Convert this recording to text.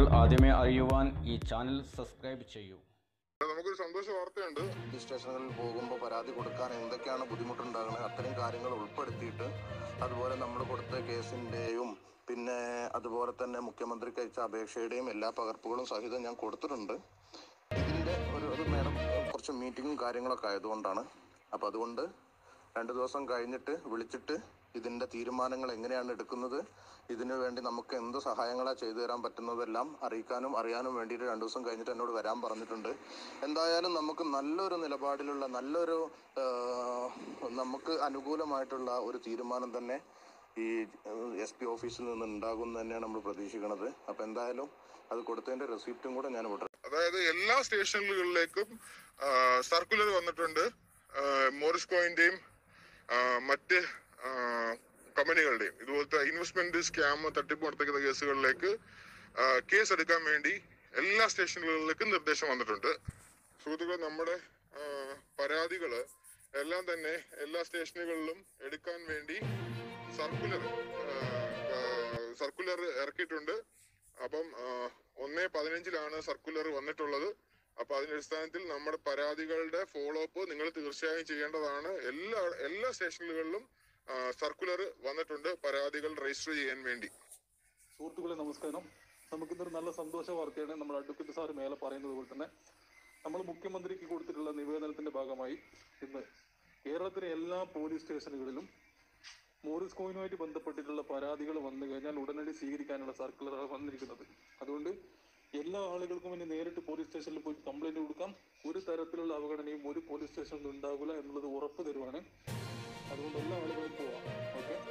ആദ്യമേ അറിയുവാൻ ഈ ചാനൽ സബ്സ്ക്രൈബ് ചെയ്യൂ നമുക്കൊരു സന്തോഷ വാർത്തയുണ്ട് പോലീസ് സ്റ്റേഷനുകളിൽ പോകുമ്പോൾ പരാതി കൊടുക്കാൻ എന്തൊക്കെയാണ് ബുദ്ധിമുട്ടുണ്ടാകുന്നത് അത്തരം കാര്യങ്ങൾ ഉൾപ്പെടുത്തിയിട്ട് അതുപോലെ നമ്മൾ കൊടുത്ത കേസിൻ്റെയും പിന്നെ അതുപോലെ തന്നെ മുഖ്യമന്ത്രിക്ക് അയച്ച അപേക്ഷയുടെയും എല്ലാ പകർപ്പുകളും സഹിതം ഞാൻ കൊടുത്തിട്ടുണ്ട് ഇതിൻ്റെ ഒരു ഒരു മേഡം കുറച്ച് മീറ്റിങ്ങും കാര്യങ്ങളൊക്കെ ആയതുകൊണ്ടാണ് അപ്പോൾ അതുകൊണ്ട് രണ്ട് ദിവസം കഴിഞ്ഞിട്ട് വിളിച്ചിട്ട് ഇതിൻ്റെ തീരുമാനങ്ങൾ എങ്ങനെയാണ് എടുക്കുന്നത് ഇതിനു വേണ്ടി നമുക്ക് എന്ത് സഹായങ്ങളാണ് ചെയ്തു തരാൻ പറ്റുന്നതെല്ലാം അറിയിക്കാനും അറിയാനും വേണ്ടിയിട്ട് രണ്ട് ദിവസം കഴിഞ്ഞിട്ട് എന്നോട് വരാൻ പറഞ്ഞിട്ടുണ്ട് എന്തായാലും നമുക്ക് നല്ലൊരു നിലപാടിലുള്ള നല്ലൊരു ആ, നമുക്ക് അനുകൂലമായിട്ടുള്ള ഒരു തീരുമാനം തന്നെ ഈ എസ് പി ഓഫീസിൽ നിന്ന് ഉണ്ടാകും എന്ന് തന്നെയാണ് നമ്മൾ പ്രതീക്ഷിക്കുന്നത് അപ്പം എന്തായാലും അത് കൊടുത്തതിൻ്റെ റെസിപ്റ്റും കൂടെ ഞാൻ വിട്ടു അതായത് എല്ലാ സ്റ്റേഷനുകളിലേക്കും സർക്കുലർ വന്നിട്ടുണ്ട് ആ, മോറിസ് കോയിന്റെയും ആ, മറ്റ് ആ, കമ്പനികളുടെയും ഇതുപോലത്തെ ഇൻവെസ്റ്റ്മെന്റ് സ്കാം തട്ടിപ്പ് നടത്തിക്കുന്ന കേസുകളിലേക്ക് ആ, കേസ് എടുക്കാൻ വേണ്ടി എല്ലാ സ്റ്റേഷനുകളിലേക്കും നിർദ്ദേശം വന്നിട്ടുണ്ട് സുഹൃത്തുക്കളെ നമ്മുടെ ആ, പരാതികള് എല്ലാം തന്നെ എല്ലാ സ്റ്റേഷനുകളിലും എടുക്കാൻ വേണ്ടി സർക്കുലർ സർക്കുലർ ഇറക്കിയിട്ടുണ്ട് അപ്പം ആ, ഒന്നേ പതിനഞ്ചിലാണ് സർക്കുലർ വന്നിട്ടുള്ളത് അപ്പൊ അതിന്റെ അടിസ്ഥാനത്തിൽ നമ്മുടെ പരാതികളുടെ ഫോളോ അപ്പ് നിങ്ങൾ തീർച്ചയായും ചെയ്യേണ്ടതാണ് എല്ലാ എല്ലാ സ്റ്റേഷനുകളിലും സർക്കുലർ വന്നിട്ടുണ്ട് പരാതികൾ രജിസ്റ്റർ ചെയ്യാൻ വേണ്ടി സുഹൃത്തുക്കളെ നമസ്കാരം നമുക്കിന്നൊരു നല്ല സന്തോഷ വാർത്തയാണ് നമ്മൾ അഡ്വക്കേറ്റ് സാർ മേലെ പറയുന്നത് പോലെ തന്നെ നമ്മൾ മുഖ്യമന്ത്രിക്ക് കൊടുത്തിട്ടുള്ള നിവേദനത്തിന്റെ ഭാഗമായി ഇന്ന് കേരളത്തിലെ എല്ലാ പോലീസ് സ്റ്റേഷനുകളിലും മോറിസ് കോയിനുമായിട്ട് ബന്ധപ്പെട്ടിട്ടുള്ള പരാതികൾ വന്നു കഴിഞ്ഞാൽ ഉടനടി സ്വീകരിക്കാനുള്ള സർക്കുലറാണ് വന്നിരിക്കുന്നത് അതുകൊണ്ട് എല്ലാ ആളുകൾക്കും ഇനി നേരിട്ട് പോലീസ് സ്റ്റേഷനിൽ പോയി കംപ്ലൈന്റ് കൊടുക്കാം ഒരു തരത്തിലുള്ള അവഗണനയും ഒരു പോലീസ് സ്റ്റേഷനിൽ ഉണ്ടാകില്ല എന്നുള്ളത് ഉറപ്പ് തരുവാണ് അതുകൊണ്ട് എല്ലാ ആളുകളും പോവാം ഓക്കെ